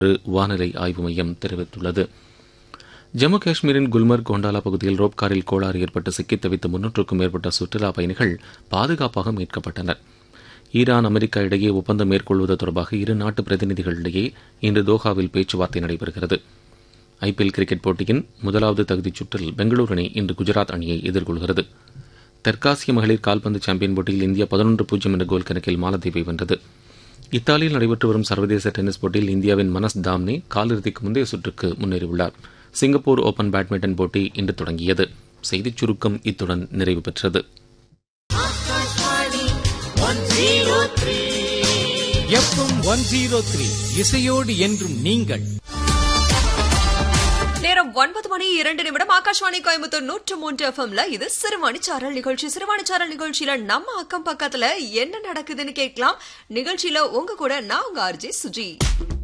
என்று வானிலை ஆய்வு மையம் தெரிவித்துள்ளது ஜம்மு காஷ்மீரின் குல்மர்க் கோண்டாலா பகுதியில் ரோப் காரில் கோளாறு ஏற்பட்டு சிக்கித் தவித்த முன்னூற்றுக்கும் மேற்பட்ட சுற்றுலா பயணிகள் பாதுகாப்பாக மீட்கப்பட்டனர் ஈரான் அமெரிக்கா இடையே ஒப்பந்தம் மேற்கொள்வது தொடர்பாக இரு நாட்டு பிரதிநிதிகளிடையே இன்று தோஹாவில் பேச்சுவார்த்தை நடைபெறுகிறது ஐபிஎல் கிரிக்கெட் போட்டியின் முதலாவது தகுதிச் சுற்றில் பெங்களூரு அணி இன்று குஜராத் அணியை எதிர்கொள்கிறது தெற்காசிய மகளிர் கால்பந்து சாம்பியன் போட்டியில் இந்தியா பதினொன்று பூஜ்ஜியம் என்ற கோல் கணக்கில் மாலத்தீவை வென்றது இத்தாலியில் நடைபெற்று வரும் சர்வதேச டென்னிஸ் போட்டியில் இந்தியாவின் மனஸ் தாம்னே காலிறுதிக்கு முந்தைய சுற்றுக்கு முன்னேறியுள்ளார் சிங்கப்பூர் ஓபன் பேட்மிண்டன் போட்டி இன்று தொடங்கியது செய்திச் சுருக்கம் இத்துடன் நிறைவு பெற்றது எஃப்எம் ஒன் ஜீரோ த்ரீ இசையோடு என்றும் நீங்கள் நேரம் ஒன்பது மணி இரண்டு நிமிடம் ஆகாஷ்வாணி கோயம்புத்தூர் நூற்று மூன்று எஃப்எம்ல இது சிறுவாணி சாரல் நிகழ்ச்சி சிறுவாணி சாரல் நிகழ்ச்சியில நம்ம அக்கம் பக்கத்துல என்ன நடக்குதுன்னு கேட்கலாம் நிகழ்ச்சியில உங்க கூட நான் உங்க ஆர்ஜி சுஜி